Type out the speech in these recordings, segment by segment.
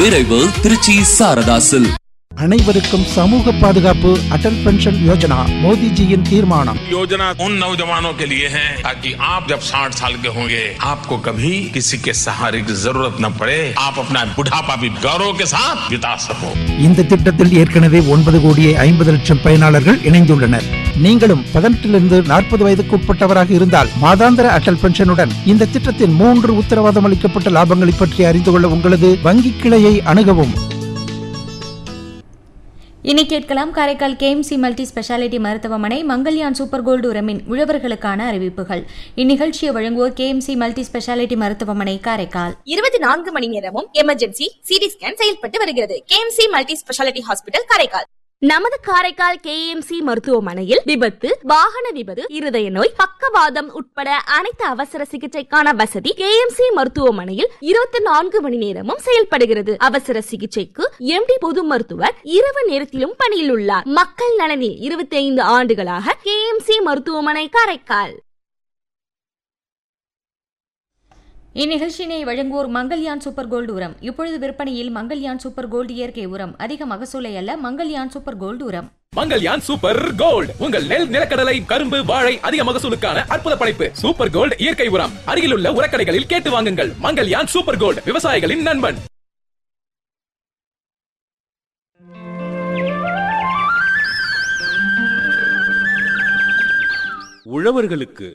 விரைவு திருச்சி சாரதாசில் அனைவருக்கும் சமூக பாதுகாப்பு அடல் பென்ஷன் யோஜனா மோடிஜியின் தீர்மானம் योजना उन नौजवानों के लिए है ताकि आप जब 60 साल के होंगे आपको कभी किसी के सहारे की जरूरत न पड़े आप अपना बुढ़ापा भी गौरव के साथ बिता सको இந்த திட்டத்தில் ஏற்கனவே ஒன்பது கோடியே ஐம்பது லட்சம் பயனாளர்கள் இணைந்துள்ளனர் நீங்களும் பதினெட்டிலிருந்து நாற்பது வயதுக்கு உட்பட்டவராக இருந்தால் மாதாந்திர அடல் பென்ஷனுடன் இந்த திட்டத்தின் மூன்று உத்தரவாதம் அளிக்கப்பட்ட லாபங்களை பற்றி அறிந்து கொள்ள உங்களது வங்கி கிளையை அணுகவும் இனி கேட்கலாம் காரைக்கால் கேஎம்சி மல்டி ஸ்பெஷாலிட்டி மருத்துவமனை மங்கல்யான் சூப்பர் கோல்டு உரமின் உழவர்களுக்கான அறிவிப்புகள் இந்நிகழ்ச்சியை வழங்குவோர் கேஎம்சி மல்டி ஸ்பெஷாலிட்டி மருத்துவமனை காரைக்கால் இருபத்தி நான்கு மணி நேரமும் எமர்ஜென்சி சிடி ஸ்கேன் செயல்பட்டு வருகிறது KMC multi speciality hospital Karaikal நமது காரைக்கால் கேஎம்சி மருத்துவமனையில் விபத்து வாகன விபத்து இருதய நோய் பக்கவாதம் உட்பட அனைத்து அவசர சிகிச்சைக்கான வசதி கேஎம்சி மருத்துவமனையில் இருபத்தி நான்கு மணி நேரமும் செயல்படுகிறது அவசர சிகிச்சைக்கு எம்டி பொது மருத்துவர் இரவு நேரத்திலும் பணியில் உள்ளார் மக்கள் நலனில் இருபத்தி ஐந்து ஆண்டுகளாக கேஎம்சி மருத்துவமனை காரைக்கால் இந்நிகழ்ச்சியினை வழங்குவோர் மங்கல்யான் சூப்பர் கோல்டு உரம் இப்பொழுது விற்பனையில் மங்கல்யான் சூப்பர் கோல்டு இயற்கை உரம் அதிக மகசூலை அல்ல மங்கல்யான் சூப்பர் கோல்டு உரம் மங்கல்யான் சூப்பர் கோல்ட் உங்கள் நெல் நிலக்கடலை கரும்பு வாழை அதிக மகசூலுக்கான அற்புத படைப்பு சூப்பர் கோல்ட் இயற்கை உரம் அருகிலுள்ள உரக்கடைகளில் கேட்டு வாங்குங்கள் மங்கல்யான் சூப்பர் கோல்ட் விவசாயிகளின் நண்பன் உழவர்களுக்கு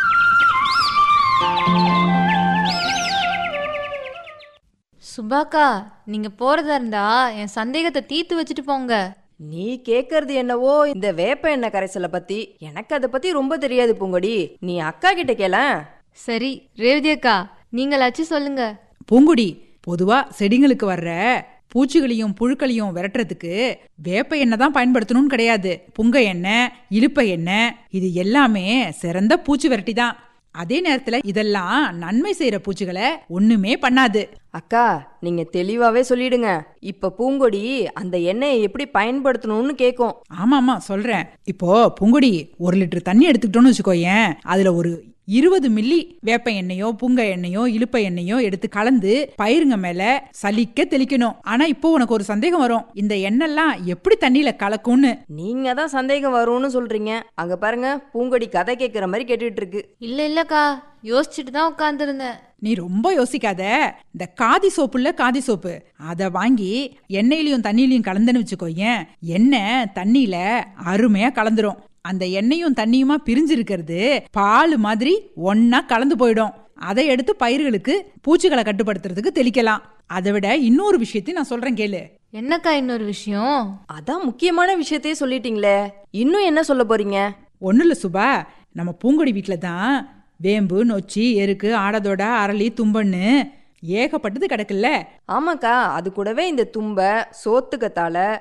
சுபாக்கா நீங்க போறதா இருந்தா என் சந்தேகத்தை தீர்த்து வச்சுட்டு போங்க நீ கேக்குறது என்னவோ இந்த வேப்ப எண்ணெய் கரைசலை பத்தி எனக்கு அதை பத்தி ரொம்ப தெரியாது பூங்கொடி நீ அக்கா கிட்ட கேளேன் சரி ரேவதி அக்கா நீங்களாச்சும் சொல்லுங்க பூங்குடி பொதுவா செடிங்களுக்கு வர்ற பூச்சிகளையும் புழுக்களையும் விரட்டுறதுக்கு வேப்ப எண்ணெய் தான் பயன்படுத்தணும்னு கிடையாது புங்க எண்ணெய் இலுப்ப எண்ணெய் இது எல்லாமே சிறந்த பூச்சி விரட்டி தான் அதே நேரத்துல இதெல்லாம் நன்மை செய்யற பூச்சிகளை ஒண்ணுமே பண்ணாது அக்கா நீங்க தெளிவாவே சொல்லிடுங்க இப்ப பூங்கொடி அந்த எண்ணெயை எப்படி பயன்படுத்தணும்னு கேக்கும் ஆமா ஆமா சொல்றேன் இப்போ பூங்குடி ஒரு லிட்டர் தண்ணி எடுத்துக்கிட்டோம்னு வச்சுக்கோயேன் அதுல ஒரு இருபது மில்லி வேப்ப எண்ணெயோ புங்க எண்ணெயோ இலுப்ப எண்ணெயோ எடுத்து கலந்து பயிருங்க மேல சலிக்க தெளிக்கணும் ஆனா இப்போ உனக்கு ஒரு சந்தேகம் வரும் இந்த எண்ணெய்லாம் எப்படி தண்ணியில கலக்கும்னு நீங்க தான் சந்தேகம் வரும்னு சொல்றீங்க அங்க பாருங்க பூங்கொடி கதை கேக்குற மாதிரி கேட்டுட்டு இருக்கு இல்ல இல்லக்கா யோசிச்சுட்டு தான் உட்காந்துருந்தேன் நீ ரொம்ப யோசிக்காத இந்த காதி சோப்புல காதி சோப்பு அதை வாங்கி எண்ணெயிலையும் தண்ணியிலையும் கலந்துன்னு வச்சுக்கோயேன் எண்ணெய் தண்ணியில அருமையா கலந்துரும் அந்த எண்ணெயும் தண்ணியுமா பிரிஞ்சிருக்கிறது பால் மாதிரி ஒன்னா கலந்து போயிடும் அதை எடுத்து பயிர்களுக்கு பூச்சிகளை கட்டுப்படுத்துறதுக்கு தெளிக்கலாம் அதை விட இன்னொரு விஷயத்தையும் நான் சொல்றேன் கேளு என்னக்கா இன்னொரு விஷயம் அதான் முக்கியமான விஷயத்தையே சொல்லிட்டீங்களே இன்னும் என்ன சொல்ல போறீங்க ஒன்றும் இல்லை சுபா நம்ம பூங்கொடி வீட்டில் தான் வேம்பு நொச்சி எருக்கு ஆடதோட அரளி தும்பன்னு ஏகப்பட்டது கிடக்குல்ல ஆமாக்கா அது கூடவே இந்த தும்ப சோத்துக்கத்தால